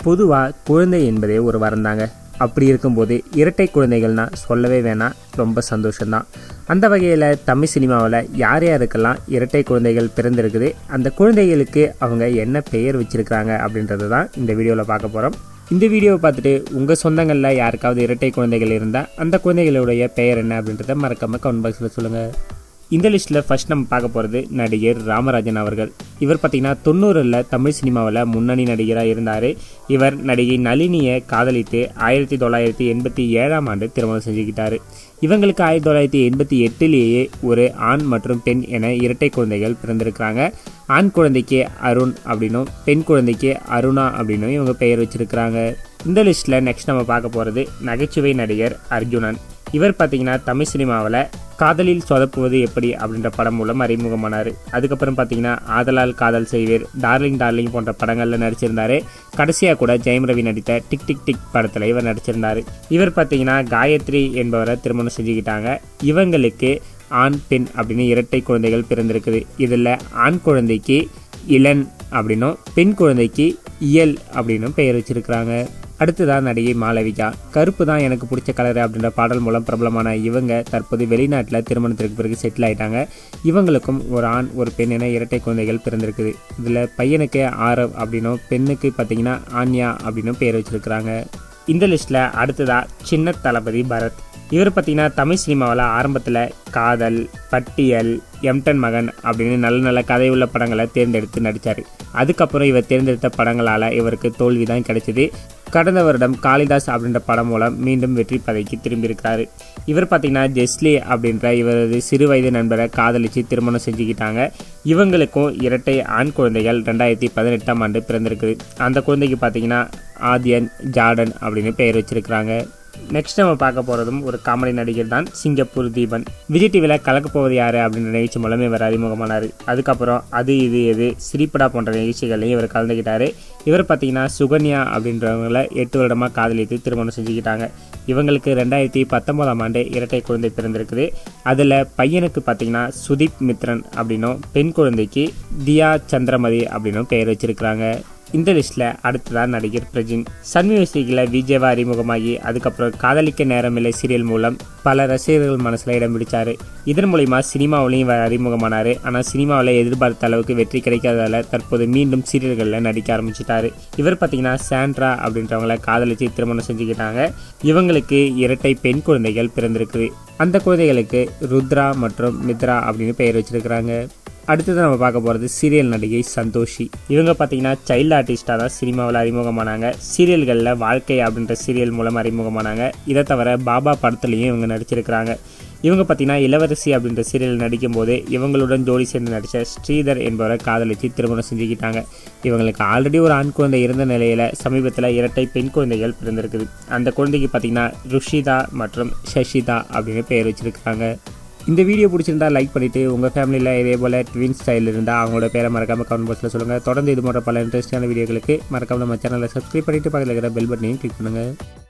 பொதுவாக குழந்தை என்பதே ஒரு வரந்தாங்க அப்படி இருக்கும்போது இரட்டை குழந்தைகள்னா சொல்லவே வேணாம் ரொம்ப சந்தோஷம்தான் அந்த வகையில் தமிழ் சினிமாவில் யார் யாருக்கெல்லாம் இரட்டை குழந்தைகள் பிறந்திருக்குது அந்த குழந்தைகளுக்கு அவங்க என்ன பெயர் வச்சிருக்கிறாங்க அப்படின்றது தான் இந்த வீடியோவில் பார்க்க போகிறோம் இந்த வீடியோவை பார்த்துட்டு உங்கள் சொந்தங்களில் யாருக்காவது இரட்டை குழந்தைகள் இருந்தால் அந்த குழந்தைகளுடைய பெயர் என்ன அப்படின்றத மறக்காமல் கமெண்ட் பாக்ஸில் சொல்லுங்கள் இந்த லிஸ்ட்டில் ஃபர்ஸ்ட் நம்ம பார்க்க போகிறது நடிகர் ராமராஜன் அவர்கள் இவர் பார்த்தீங்கன்னா தொண்ணூறில் தமிழ் சினிமாவில் முன்னணி நடிகராக இருந்தார் இவர் நடிகை நளினியை காதலித்து ஆயிரத்தி தொள்ளாயிரத்தி எண்பத்தி ஏழாம் ஆண்டு திருமணம் செஞ்சுக்கிட்டாரு இவங்களுக்கு ஆயிரத்தி தொள்ளாயிரத்தி எண்பத்தி எட்டுலேயே ஒரு ஆண் மற்றும் பெண் என இரட்டை குழந்தைகள் பிறந்திருக்கிறாங்க ஆண் குழந்தைக்கு அருண் அப்படின்னும் பெண் குழந்தைக்கு அருணா அப்படின்னும் இவங்க பெயர் வச்சிருக்கிறாங்க இந்த லிஸ்ட்டில் நெக்ஸ்ட் நம்ம பார்க்க போகிறது நகைச்சுவை நடிகர் அர்ஜுனன் இவர் பார்த்தீங்கன்னா தமிழ் சினிமாவில் காதலில் சொதப்புவது எப்படி அப்படின்ற படம் மூலம் அறிமுகமானார் அதுக்கப்புறம் பார்த்தீங்கன்னா ஆதலால் காதல் செய்வீர் டார்லிங் டார்லிங் போன்ற படங்களில் நடிச்சிருந்தாரு கடைசியாக கூட ஜெயம் ரவி நடித்த டிக் டிக் டிக் படத்தில் இவர் நடிச்சிருந்தார் இவர் பார்த்தீங்கன்னா காயத்ரி என்பவரை திருமணம் செஞ்சுக்கிட்டாங்க இவங்களுக்கு ஆண் பெண் அப்படின்னு இரட்டை குழந்தைகள் பிறந்திருக்குது இதில் ஆண் குழந்தைக்கு இளன் அப்படின்னும் பெண் குழந்தைக்கு இயல் அப்படின்னும் பெயர் வச்சிருக்கிறாங்க அடுத்ததான் நடிகை மாளவிகா கருப்பு தான் எனக்கு பிடிச்ச கலர் அப்படின்ற பாடல் மூலம் பிரபலமான இவங்க தற்போது வெளிநாட்டில் திருமணத்திற்கு பிறகு செட்டில் ஆயிட்டாங்க இவங்களுக்கும் ஒரு ஆண் ஒரு பெண் என இரட்டை குழந்தைகள் பிறந்திருக்குது இதில் பையனுக்கு ஆரவ் அப்படின்னும் பெண்ணுக்கு பார்த்தீங்கன்னா ஆன்யா அப்படின்னும் பேர் வச்சிருக்கிறாங்க இந்த லிஸ்ட்டில் அடுத்ததாக சின்ன தளபதி பரத் இவர் பார்த்தீங்கன்னா தமிழ் சினிமாவில் ஆரம்பத்தில் காதல் பட்டியல் எம்டன் மகன் அப்படின்னு நல்ல நல்ல கதையுள்ள படங்களை தேர்ந்தெடுத்து நடித்தார் அதுக்கப்புறம் இவர் தேர்ந்தெடுத்த படங்களால் இவருக்கு தோல்வி தான் கிடைச்சிது கடந்த வருடம் காளிதாஸ் அப்படின்ற படம் மூலம் மீண்டும் வெற்றி பதவிக்கு திரும்பியிருக்கிறாரு இவர் பார்த்தீங்கன்னா ஜெஸ்லி அப்படின்ற இவரது சிறு வயது நண்பரை காதலித்து திருமணம் செஞ்சுக்கிட்டாங்க இவங்களுக்கும் இரட்டை ஆண் குழந்தைகள் ரெண்டாயிரத்தி பதினெட்டாம் ஆண்டு பிறந்திருக்குது அந்த குழந்தைக்கு பார்த்தீங்கன்னா ஆதியன் ஜார்டன் அப்படின்னு பெயர் வச்சிருக்கிறாங்க நெக்ஸ்ட் நம்ம பார்க்க போகிறதும் ஒரு காமெடி நடிகர் தான் சிங்கப்பூர் தீபன் விஜய் டிவியில் கலக்க போவது யார் அப்படின்ற நிகழ்ச்சி மூலமே இவர் அறிமுகமானார் அதுக்கப்புறம் அது இது எது சிரிப்படா போன்ற நிகழ்ச்சிகள்லையும் இவர் கலந்துக்கிட்டாரு இவர் பார்த்தீங்கன்னா சுகன்யா அப்படின்றவங்கள எட்டு வருடமாக காதலித்து திருமணம் செஞ்சுக்கிட்டாங்க இவங்களுக்கு ரெண்டாயிரத்தி பத்தொம்போதாம் ஆண்டு இரட்டை குழந்தை பிறந்திருக்குது அதில் பையனுக்கு பார்த்தீங்கன்னா சுதீப் மித்ரன் அப்படின்னும் பெண் குழந்தைக்கு தியா சந்திரமதி அப்படின்னும் பெயர் வச்சிருக்கிறாங்க இந்த லிஸ்ட்டில் அடுத்ததான் நடிகர் பிரஜின் சன் மியூசிக்கில் விஜயவா அறிமுகமாகி அதுக்கப்புறம் காதலிக்க நேரமில்லை சீரியல் மூலம் பல ரசிகர்கள் மனசில் இடம் பிடிச்சார் இதன் மூலிமா சினிமாவிலையும் இவர் அறிமுகமானார் ஆனால் சினிமாவில் எதிர்பார்த்த அளவுக்கு வெற்றி கிடைக்காததால் தற்போது மீண்டும் சீரியல்களில் நடிக்க ஆரம்பிச்சிட்டாரு இவர் பார்த்தீங்கன்னா சாண்ட்ரா அப்படின்றவங்கள காதலிச்சு திருமணம் செஞ்சுக்கிட்டாங்க இவங்களுக்கு இரட்டை பெண் குழந்தைகள் பிறந்திருக்குது அந்த குழந்தைகளுக்கு ருத்ரா மற்றும் மித்ரா அப்படின்னு பெயர் வச்சிருக்கிறாங்க அடுத்தது நம்ம பார்க்க போகிறது சீரியல் நடிகை சந்தோஷி இவங்க பார்த்தீங்கன்னா சைல்டு ஆர்டிஸ்டாக தான் சினிமாவில் அறிமுகமானாங்க சீரியல்களில் வாழ்க்கை அப்படின்ற சீரியல் மூலம் அறிமுகமானாங்க இதை தவிர பாபா படத்துலையும் இவங்க நடிச்சிருக்கிறாங்க இவங்க பார்த்தீங்கன்னா இளவரசி அப்படின்ற சீரியல் நடிக்கும்போது இவங்களுடன் ஜோடி சேர்ந்து நடித்த ஸ்ரீதர் என்பவரை காதலித்து திருமணம் செஞ்சுக்கிட்டாங்க இவங்களுக்கு ஆல்ரெடி ஒரு ஆண் குழந்தை இருந்த நிலையில் சமீபத்தில் இரட்டை பெண் குழந்தைகள் பிறந்திருக்குது அந்த குழந்தைக்கு பார்த்தீங்கன்னா ருஷிதா மற்றும் சஷிதா அப்படின்னு பெயர் வச்சிருக்காங்க இந்த வீடியோ பிடிச்சிருந்தா லைக் பண்ணிவிட்டு உங்கள் ஃபேமிலியில் இதே போல் ட்வின் ஸ்டைல் இருந்தால் அவங்களோட பேரை மறக்காமல் கமெண்ட் பாக்ஸில் சொல்லுங்கள் தொடர்ந்து இது போன்ற பல இன்ட்ரெஸ்டான வீடியோகளுக்கு மறக்காமல் நம்ம சேனலை சப்ஸ்கிரைப் பண்ணிவிட்டு பக்கத்தில் இருக்கிற பெல் பட்டனையும் கிளிக் பண்ணுங்கள்